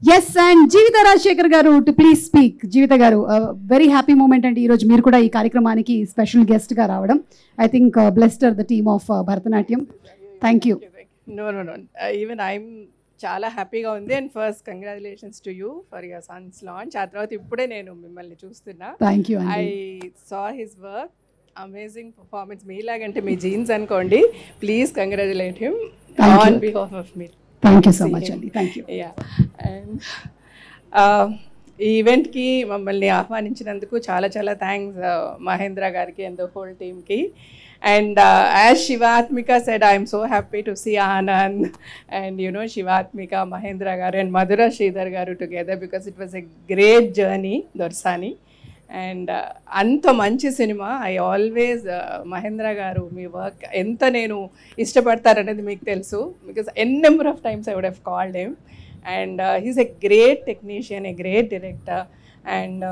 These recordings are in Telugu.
ఎస్ అండ్ జీవిత రాజశేఖర్ గారు టు ప్లీజ్ స్పీక్ జీవిత గారు వెరీ హ్యాపీ మూమెంట్ అండి ఈరోజు మీరు కూడా ఈ కార్యక్రమానికి స్పెషల్ గెస్ట్గా రావడం I think blessed are the team of Bharatanatyam thank you no no no even I'm చాలా హ్యాపీగా ఉంది and first congratulations to you for your son's launch ఆ తర్వాత ఇప్పుడే నేను మిమ్మల్ని చూస్తున్నా థ్యాంక్ యూ ఐ అండి saw his work amazing performance మీలాగంటే మీ జీన్స్ అనుకోండి please congratulate him Thank you. On behalf of మీ థ్యాంక్ యూ సో మచ్ అండి థ్యాంక్ యూ యా అండ్ ఈ ఈవెంట్కి మమ్మల్ని ఆహ్వానించినందుకు చాలా చాలా థ్యాంక్స్ మహేంద్ర గారికి అండ్ ద హోల్ టీమ్కి and as Shivathmika said I'm so happy to see Anand and you know Shivathmika Mahendra గారు అండ్ మధుర శ్రీధర్ గారు together because it was a great journey దొర్సాని and అంత మంచి సినిమా ఐ ఆల్వేస్ మహేంద్ర గారు మీ వర్క్ ఎంత నేను ఇష్టపడతారనేది మీకు తెలుసు because N number of times I would have called him and he's a great technician a great director and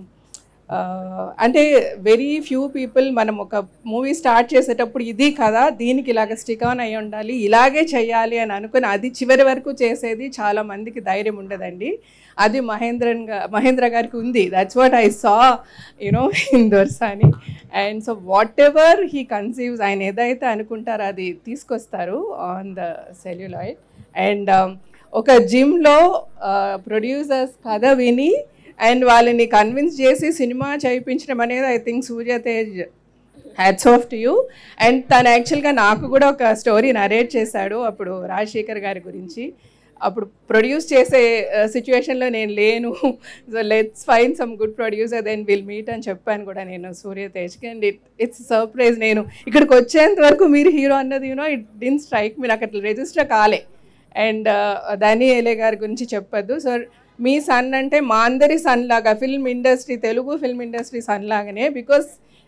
అంటే వెరీ ఫ్యూ పీపుల్ మనం ఒక మూవీ స్టార్ట్ చేసేటప్పుడు ఇది కదా దీనికి ఇలాగ స్టిక్ ఆన్ అయి ఉండాలి ఇలాగే చేయాలి అని అనుకుని అది చివరి వరకు చేసేది చాలా మందికి ధైర్యం ఉండదండి అది మహేంద్రన్ గా మహేంద్ర గారికి ఉంది that's what I saw you know in Dorasani and so whatever he conceives ఆయన ఏదైతే అనుకుంటారో అది తీసుకొస్తారు ఆన్ ద సెల్యులాయిడ్ అండ్ ఒక జిమ్లో ప్రొడ్యూసర్స్ కథ విని అండ్ వాళ్ళని కన్విన్స్ చేసి సినిమా చేయించడం అనేది I think Surya Teja hats off to you and తను యాక్చువల్గా నాకు కూడా ఒక స్టోరీ నరేట్ చేశాడు అప్పుడు రాజశేఖర్ గారి గురించి అప్పుడు ప్రొడ్యూస్ చేసే సిచ్యువేషన్లో నేను లేను so let's fine some good producer then will meet అని చెప్పాను కూడా నేను సూర్య తేజ్కి అండ్ ఇట్ ఇట్స్ సర్ప్రైజ్ నేను ఇక్కడికి వచ్చేంత వరకు మీరు హీరో అన్నది యూనో ఇట్ డిన్ స్ట్రైక్ మీరు నాకు అట్లా రిజిస్టర్ కాలే అండ్ దాని ఏలే గారి గురించి చెప్పొద్దు సో మీ సన్ అంటే మా అందరి సన్ లాగా film industry Telugu film industry son లాగానే because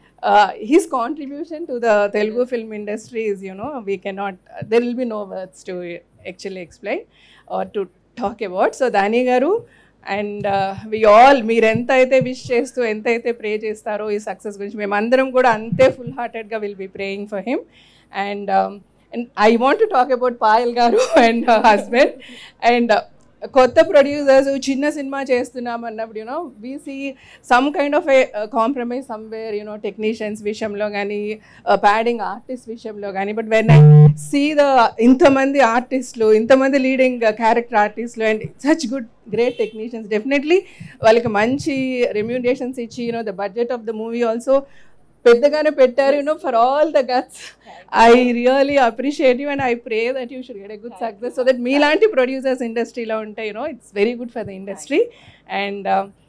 he's contribution to the Telugu film industry is you know we cannot there will be no words to actually explain or to talk about so దాని గారు అండ్ వి ఆల్ మీరు ఎంత అయితే విష్ చేస్తూ ఎంత అయితే ప్రే చేస్తారో ఈ సక్సెస్ గురించి మేమందరం కూడా అంతే ఫుల్ హార్టెడ్గా will be praying for him and and I want to talk about Payal garu and husband and కొత్త ప్రొడ్యూసర్స్ చిన్న సినిమా చేస్తున్నాం అన్నప్పుడు you know we see some kind of a compromise somewhere you know technicians విషయంలో కానీ ప్యాడింగ్ ఆర్టిస్ట్ విషయంలో కానీ but when I see the ఇంతమంది ఆర్టిస్టులు ఇంతమంది లీడింగ్ క్యారెక్టర్ ఆర్టిస్టులు and such good great technicians definitely వాళ్ళకి మంచి రెమ్యూనరేషన్స్ ఇచ్చి you know the budget of the movie also పెద్దగానే పెట్టారు you know for all the guts I really appreciate you and I pray that you should get a good success so that మీలాంటి ప్రొడ్యూసర్స్ ఇండస్ట్రీలో ఉంటాయి you know it's very good for the industry and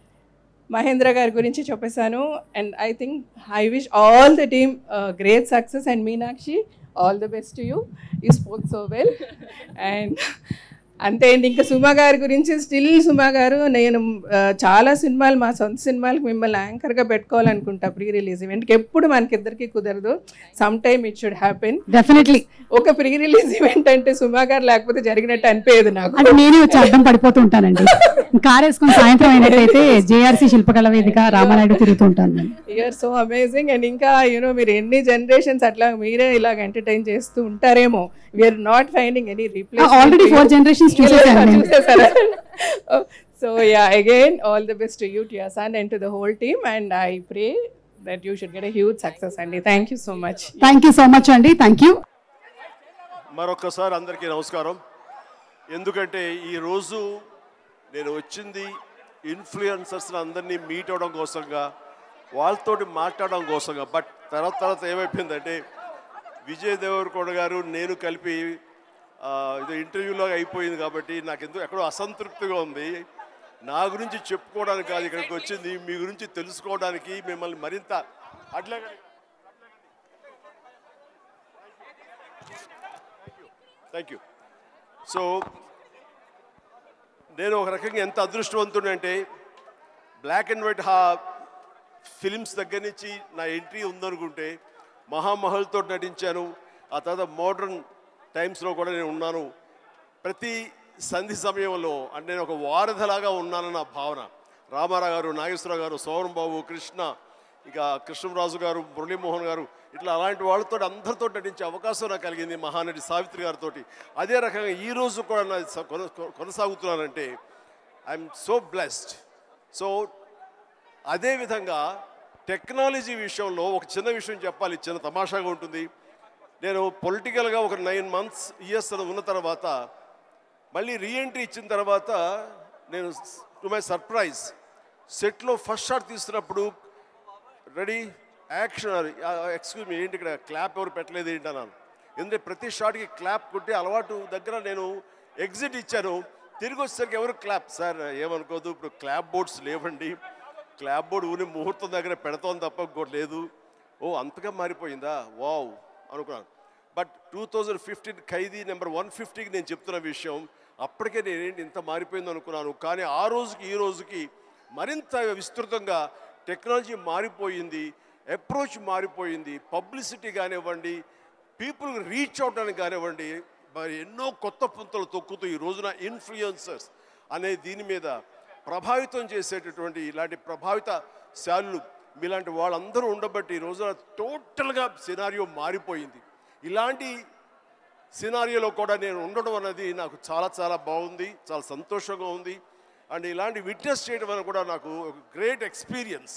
Mahendra గారి గురించి చెప్పేశాను and I think I wish all the team great success and Meenakshi all the best you you spoke so well and అంతే అండి ఇంకా సుమా గారి గురించి స్టిల్ సుమా గారు నేను ఆ, చాలా సినిమాలు మా సొంత సినిమాలకు మిమ్మల్ని యాంకర్గా పెట్టుకోవాలనుకుంటా ప్రీ రిలీజ్ ఈవెంట్కి ఎప్పుడు మనకిద్దరికి కుదరదు some time it should happen definitely ఒక ప్రీ రిలీజ్ ఈవెంట్ అంటే సుమా గారు లేకపోతే జరిగినట్టు అనిపించదు నాకు అంటే నేనే వచ్చి అడ్డం పడిపోతూ ఉంటానండి కార్ వేసుకొని సాయంత్రం అయినట్టయితే జేఆర్సీ శిల్పకళ వేదిక రామానాయుడు తిరుగుతూ ఉంటాను నేను యూఆర్ సో అమేజింగ్ అండ్ ఇంకా యూనో మీరు ఎన్ని జనరేషన్స్ అట్లా మీరే ఇలాగ ఎంటర్టైన్ చేస్తూ ఉంటారేమో we are not finding any replace already four generations చూసేసాను నేను చూసేసారా so yeah again all the best to you to your son and to the whole team and I pray that you should get a huge success అండి thank you so much thank you so much అండి థ్యాంక్ యూ మరొకసారి అందరికీ నమస్కారం ఎందుకంటే ఈరోజు నేను వచ్చింది ఇన్ఫ్లుయెన్సర్స్ అందరినీ మీట్ అవ్వడం కోసంగా వాళ్ళతోటి మాట్లాడడం కోసంగా బట్ తర్వాత తర్వాత ఏమైపోయిందంటే విజయ్ దేవరకొండ గారు నేను కలిపి ఆ, ఇది ఇంటర్వ్యూలో అయిపోయింది కాబట్టి నాకు ఎందుకు ఎక్కడో అసంతృప్తిగా ఉంది నా గురించి చెప్పుకోవడానికి కాదు ఇక్కడికి వచ్చింది మీ గురించి తెలుసుకోవడానికి మిమ్మల్ని మరింత అట్లాగే థ్యాంక్ యూ సో నేను ఒక రకంగా ఎంత అదృష్టవంతుడు అంటే బ్లాక్ అండ్ వైట్ హా ఫిలిమ్స్ దగ్గర నుంచి నా ఎంట్రీ ఉందనుకుంటే మహామహల్తో నటించాను ఆ తర్వాత మోడర్న్ టైమ్స్లో కూడా నేను ఉన్నాను ప్రతి సంధి సమయంలో అంటే నేను ఒక వారధిలాగా ఉన్నానన్న భావన రామారావు గారు నాగేశ్వరరావు గారు సోమన్ బాబు కృష్ణ ఇక కృష్ణరాజు గారు మురళీమోహన్ గారు ఇట్లా అలాంటి వాళ్ళతో అందరితో నటించే అవకాశం నాకు కలిగింది మహానటి సావిత్రి గారితో అదే రకంగా ఈ రోజు కూడా నా స- కొన- కొనసాగుతున్నానంటే ఐఎమ్ సో బ్లెస్డ్ సో అదేవిధంగా టెక్నాలజీ విషయంలో ఒక చిన్న విషయం చెప్పాలి చిన్న తమాషాగా ఉంటుంది నేను పొలిటికల్గా ఒక నైన్ మంత్స్ ఇయర్స్ ఉన్న తర్వాత మళ్ళీ రీఎంట్రీ ఇచ్చిన తర్వాత నేను టు మై సర్ప్రైజ్ సెట్లో ఫస్ట్ షాట్ తీస్తున్నప్పుడు రెడీ యాక్షన్ ఎక్స్క్యూజ్ మీ ఏంటి ఇక్కడ క్లాప్ ఎవరు పెట్టలేదు ఏంటి అన్నాను ఎందుకంటే ప్రతి షాట్కి క్లాప్ కొట్టి అలవాటు దగ్గర నేను ఎగ్జిట్ ఇచ్చాను తిరిగి వచ్చేసరికి ఎవరు క్లాప్ సార్ ఏమనుకోదు ఇప్పుడు క్లాప్ బోర్డ్స్ లేవండి క్లాప్ బోర్డ్ ఊని ముహూర్తం దగ్గర పెడతాం తప్ప ఇంకోటి లేదు ఓ అంతగా మారిపోయిందా వావ్ అనుకున్నాను but two thousand fifteen Khaidi number one ఫిఫ్టీకి నేను చెప్తున్న విషయం అప్పటికే నేనేంటి ఇంత మారిపోయింది అనుకున్నాను కానీ ఆ రోజుకి ఈ రోజుకి మరింత విస్తృతంగా టెక్నాలజీ మారిపోయింది అప్రోచ్ మారిపోయింది పబ్లిసిటీ కానివ్వండి పీపుల్ రీచ్ అవడానికి కానివ్వండి మరి ఎన్నో కొత్త పుంతలు తొక్కుతూ ఈ రోజున ఇన్ఫ్లుయెన్సర్స్ అనే దీని మీద ప్రభావితం చేసేటటువంటి ఇలాంటి ప్రభావిత శాలులు మీలాంటి వాళ్ళందరూ ఉండబట్టి ఈ రోజున టోటల్గా సినారియో మారిపోయింది ఇలాంటి సినారియోలో కూడా నేను ఉండడం అన్నది నాకు చాలా చాలా బాగుంది చాలా సంతోషంగా ఉంది అండ్ ఇలాంటి విట్నెస్ చేయడం అనేది కూడా నాకు ఒక గ్రేట్ ఎక్స్పీరియన్స్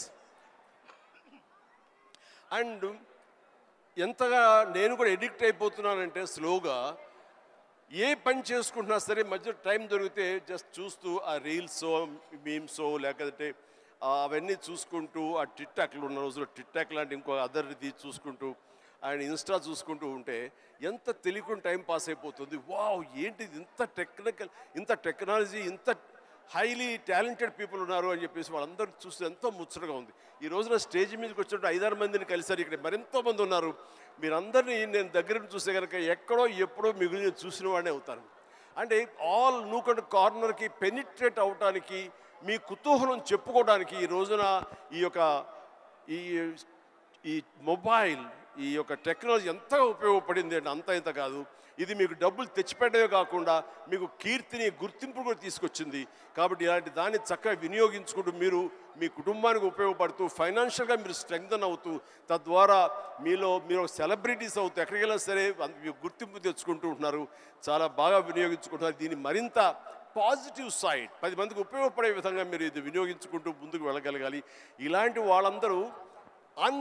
అండ్ ఎంతగా నేను కూడా ఎడిక్ట్ అయిపోతున్నానంటే స్లోగా ఏ పని చేసుకుంటున్నా సరే మధ్య టైం దొరికితే జస్ట్ చూస్తూ ఆ రీల్సో మీమ్సో లేకపోతే ఆ అవన్నీ చూసుకుంటూ ఆ టిక్ టాక్లు ఉన్న రోజుల్లో టిక్ టాక్ లాంటి ఇంకో అదర్ది చూసుకుంటూ ఆయన ఇన్స్టా చూసుకుంటూ ఉంటే ఎంత తెలియకుండా టైం పాస్ అయిపోతుంది వావ్ ఏంటిది ఇంత టెక్నికల్ ఇంత టెక్నాలజీ ఇంత హైలీ టాలెంటెడ్ పీపుల్ ఉన్నారు అని చెప్పేసి వాళ్ళందరూ చూస్తే ఎంతో ముచ్చటగా ఉంది ఈ రోజున స్టేజ్ మీదకి వచ్చినట్టు ఐదారు మందిని కలిసారు ఇక్కడ మరెంతో మంది ఉన్నారు మీరందరినీ నేను దగ్గర నుంచి చూస్తే కనుక ఎక్కడో ఎప్పుడో మీ గురించి చూసిన వాడినే అవుతాను అంటే ఆల్ నూకండ్ కార్నర్కి పెనిట్రేట్ అవటానికి మీ కుతూహలం చెప్పుకోవడానికి ఈ రోజున ఈ యొక్క ఈ ఈ మొబైల్ ఈ యొక్క టెక్నాలజీ ఎంత ఉపయోగపడింది అంటే అంత ఇంత కాదు ఇది మీకు డబ్బులు తెచ్చిపెట్టడమే కాకుండా మీకు కీర్తిని గుర్తింపు కూడా తీసుకొచ్చింది కాబట్టి ఇలాంటి దాన్ని చక్కగా వినియోగించుకుంటూ మీరు మీ కుటుంబానికి ఉపయోగపడుతూ ఫైనాన్షియల్గా మీరు స్ట్రెంగ్తన్ అవుతూ తద్వారా మీలో మీరు సెలబ్రిటీస్ అవుతూ ఎక్కడికి వెళ్ళినా సరే అంత- మీరు గుర్తింపు తెచ్చుకుంటూ ఉంటున్నారు చాలా బాగా వినియోగించుకుంటున్నారు దీన్ని మరింత పాజిటివ్ సైడ్ పది మందికి ఉపయోగపడే విధంగా మీరు ఇది వినియోగించుకుంటూ ముందుకు వెళ్ళగలగాలి ఇలాంటి వాళ్ళందరూ అన్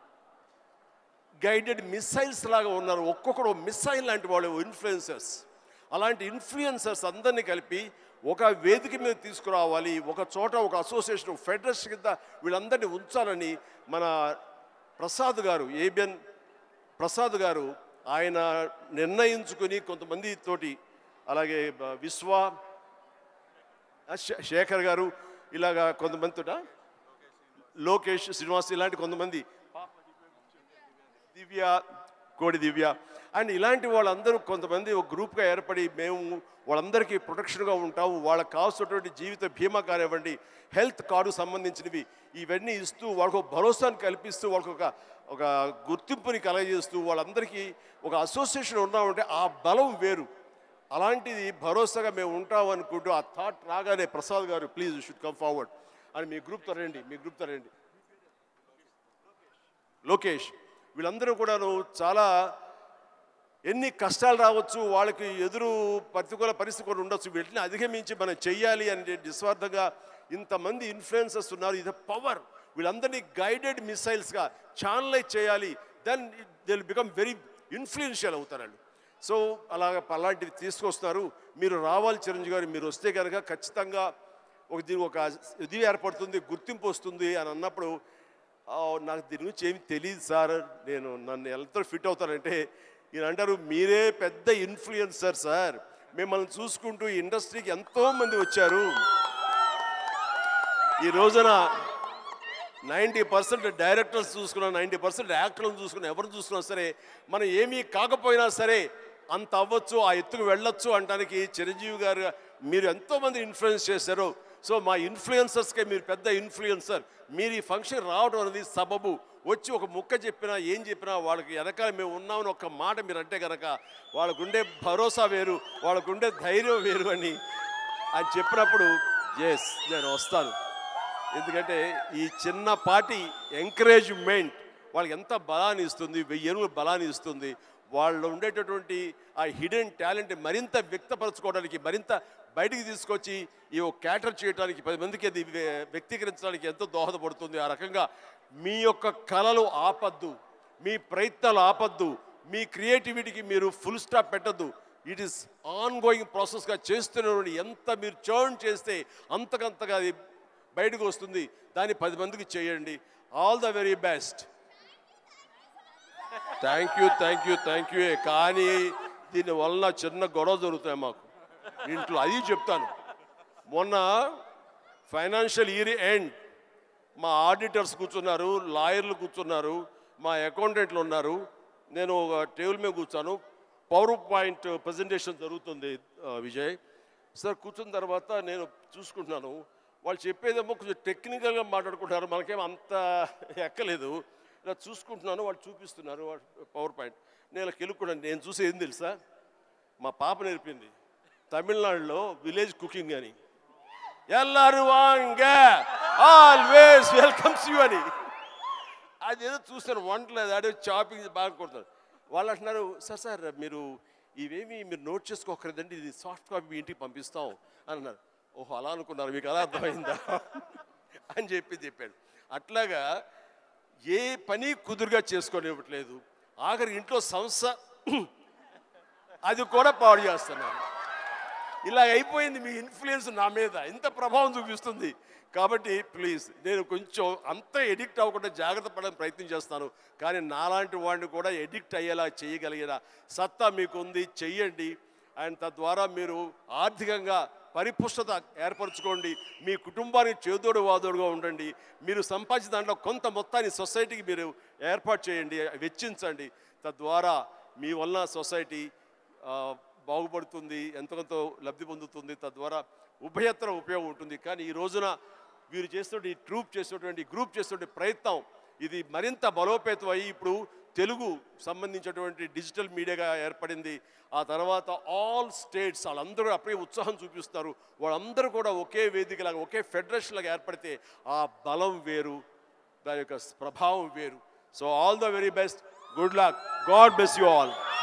గైడెడ్ మిసైల్స్ లాగా ఉన్నారు ఒక్కొక్కడు మిసైల్ లాంటి వాళ్ళు ఇన్ఫ్లుయెన్సర్స్ అలాంటి ఇన్ఫ్లుయెన్సర్స్ అందరినీ కలిపి ఒక వేదిక మీద తీసుకురావాలి ఒక చోట ఒక అసోసియేషన్ ఫెడరేషన్ కింద వీళ్ళందరినీ ఉంచాలని మన ప్రసాద్ గారు ఏబిఎన్ ప్రసాద్ గారు ఆయన నిర్ణయించుకుని కొంతమంది తోటి అలాగే బ- విశ్వ ఆ, శే- శేఖర్ గారు ఇలాగా కొంతమందితోట లోకేష్ శ్రీనివాస్ ఇలాంటి కొంతమంది దివ్య కోడి దివ్య అండ్ ఇలాంటి వాళ్ళందరూ కొంతమంది ఒక గ్రూప్గా ఏర్పడి మేము వాళ్ళందరికీ ప్రొటెక్షన్గా ఉంటాము వాళ్ళకి కావాల్సినటువంటి జీవిత బీమా కానివ్వండి హెల్త్ కార్డు సంబంధించినవి ఇవన్నీ ఇస్తూ వాళ్ళకు ఒక భరోసాను కల్పిస్తూ వాళ్ళకు ఒక ఒక గుర్తింపుని కలగజేస్తూ వాళ్ళందరికీ ఒక అసోసియేషన్ ఉన్నామంటే ఆ బలం వేరు అలాంటిది భరోసాగా మేము ఉంటాం అనుకుంటూ ఆ థాట్ రాగానే ప్రసాద్ గారు ప్లీజ్ షుడ్ కమ్ ఫార్వర్డ్ అని మీ గ్రూప్తో రండి మీ గ్రూప్తో రండి లోకేష్ వీళ్ళందరూ కూడాను చాలా ఎన్ని కష్టాలు రావచ్చు వాళ్ళకి ఎదురు ప్రతికూల పరిస్థితి కూడా ఉండొచ్చు వీటిని అధిగమించి మనం చెయ్యాలి అని నిస్వార్థంగా ఇంతమంది ఇన్ఫ్లుయెన్సర్స్ ఉన్నారు ఇది పవర్ వీళ్ళందరినీ గైడెడ్ మిసైల్స్గా ఛానలైజ్ చేయాలి then they become very influential అవుతారు వాళ్ళు సో అలాగ అలాంటివి తీసుకొస్తారు మీరు రావాలి చిరంజీవి గారు మీరు వస్తే కనుక ఖచ్చితంగా ఒక దీని ఒక ఇది ఏర్పడుతుంది గుర్తింపు వస్తుంది అని అన్నప్పుడు "ఆ, నాకు దీని గురించి ఏమి తెలియదు సార్ నేను నన్ను ఎంత ఫిట్ అవుతానంటే ఈయన అంటారు మీరే పెద్ద ఇన్ఫ్లుయెన్సర్ సార్ మిమ్మల్ని చూసుకుంటూ ఈ ఇండస్ట్రీకి ఎంతో మంది వచ్చారు ఈ రోజున నైంటీ పర్సెంట్ డైరెక్టర్స్ చూసుకున్నా నైంటీ పర్సెంట్ యాక్టర్లను చూసుకున్నా ఎవరు చూసుకున్నా సరే మనం ఏమీ కాకపోయినా సరే అంత అవ్వచ్చు ఆ ఎత్తుకు వెళ్ళొచ్చు అంటానికి చిరంజీవి గారు మీరు ఎంతోమంది ఇన్ఫ్లుయెన్స్ చేశారు సో మా ఇన్ఫ్లుయెన్సర్స్కే మీరు పెద్ద ఇన్ఫ్లుయెన్సర్ మీరు ఈ ఫంక్షన్ రావడం అనేది సబబు వచ్చి ఒక ముక్క చెప్పినా ఏం చెప్పినా వాళ్ళకి వెనకాల మేము ఉన్నామని ఒక మాట మీరు అంటే కనుక వాళ్ళకుండే భరోసా వేరు వాళ్ళకుండే ధైర్యం వేరు అని అని చెప్పినప్పుడు ఎస్ నేను వస్తాను ఎందుకంటే ఈ చిన్నపాటి ఎంకరేజ్మెంట్ వాళ్ళకి ఎంత బలాన్ని ఇస్తుంది వెయ్యి బలాన్ని ఇస్తుంది వాళ్ళు ఉండేటటువంటి ఆ హిడెన్ టాలెంట్ మరింత వ్యక్తపరచుకోవడానికి మరింత బయటికి తీసుకొచ్చి ఈ క్యాటర్ చేయడానికి పది మందికి అది వ్య- వ్యక్తీకరించడానికి ఎంతో దోహదపడుతుంది ఆ రకంగా మీ యొక్క కళలు ఆపద్దు మీ ప్రయత్నాలు ఆపద్దు మీ క్రియేటివిటీకి మీరు ఫుల్ స్టాప్ పెట్టద్దు ఇట్ ఈస్ ఆన్ గోయింగ్ ప్రాసెస్గా చేస్తున్న ఎంత మీరు చర్న్ చేస్తే అంతకంతగా అది బయటకు వస్తుంది దాన్ని పది మందికి చేయండి all the very best thank you thank you thank you కానీ దీని వలన చిన్న గొడవ జరుగుతాయి మాకు ఇంట్లో అది చెప్తాను మొన్న ఫైనాన్షియల్ ఇయర్ ఎండ్ మా ఆడిటర్స్ కూర్చున్నారు లాయర్లు కూర్చున్నారు మా అకౌంటెంట్లు ఉన్నారు నేను ఒక టేబుల్ మీద కూర్చాను పవర్ పాయింట్ ప్రజెంటేషన్ జరుగుతుంది ఆ, విజయ్ సార్ కూర్చున్న తర్వాత నేను చూసుకుంటున్నాను వాళ్ళు చెప్పేదేమో కొంచెం టెక్నికల్గా మాట్లాడుకుంటున్నారు మనకేం అంత ఎక్కలేదు ఇలా చూసుకుంటున్నాను వాళ్ళు చూపిస్తున్నారు పవర్ పాయింట్ నేను ఇలా కెలుక్కున్నాను నేను చూసి ఏం తెలుసా మా పాప నేర్పింది తమిళనాడులో విలేజ్ కుకింగ్ అని ఎల్లారు వాంగ ఆల్వేస్ వెల్కమ్స్ యూ అని అదేదో చూస్తాను వంటలేదు అదే చాపింగ్ బాగా కొడతారు వాళ్ళు అంటున్నారు సార్ సార్ మీరు ఇవేమి మీరు నోట్ చేసుకోకర్లేదండి ఇది సాఫ్ట్ కాపీ మీ ఇంటికి పంపిస్తాం అని అన్నారు ఓహో అలా అనుకున్నారు మీకు అలా అర్థమైందా అని చెప్పి చెప్పాడు అట్లాగా ఏ పని కుదురుగా చేసుకోనివ్వట్లేదు ఆఖరి ఇంట్లో సంస్థ అది కూడా పాడు చేస్తున్నారు ఇలా అయిపోయింది మీ ఇన్ఫ్లుయెన్స్ నా మీద ఇంత ప్రభావం చూపిస్తుంది కాబట్టి ప్లీజ్ నేను కొంచెం అంత ఎడిక్ట్ అవ్వకుండా జాగ్రత్త పడడానికి ప్రయత్నం చేస్తాను కానీ నాలాంటి వాడిని కూడా ఎడిక్ట్ అయ్యేలా చేయగలిగిన సత్తా మీకు ఉంది చెయ్యండి అండ్ తద్వారా మీరు ఆర్థికంగా పరిపుష్టత ఏర్పరచుకోండి మీ కుటుంబానికి చేదోడు వాదోడుగా ఉండండి మీరు సంపాదించిన దాంట్లో కొంత మొత్తాన్ని సొసైటీకి మీరు ఏర్పాటు చేయండి వెచ్చించండి తద్వారా మీ వలన సొసైటీ ఆ, బాగుపడుతుంది ఎంతకంతో లబ్ధి పొందుతుంది తద్వారా ఉభయత్ర ఉపయోగం ఉంటుంది కానీ ఈ రోజున వీరు చేస్తున్న ఈ ట్రూప్ చేస్తున్నటువంటి గ్రూప్ చేస్తున్న ప్రయత్నం ఇది మరింత బలోపేతం అయ్యి ఇప్పుడు తెలుగు సంబంధించినటువంటి డిజిటల్ మీడియాగా ఏర్పడింది ఆ తర్వాత ఆల్ స్టేట్స్ వాళ్ళందరూ అప్పుడే ఉత్సాహం చూపిస్తారు వాళ్ళందరూ కూడా ఒకే వేదికలాగా ఒకే ఫెడరేషన్ లాగా ఏర్పడితే ఆ బలం వేరు దాని యొక్క ప్రభావం వేరు so all the very best good luck god bless you all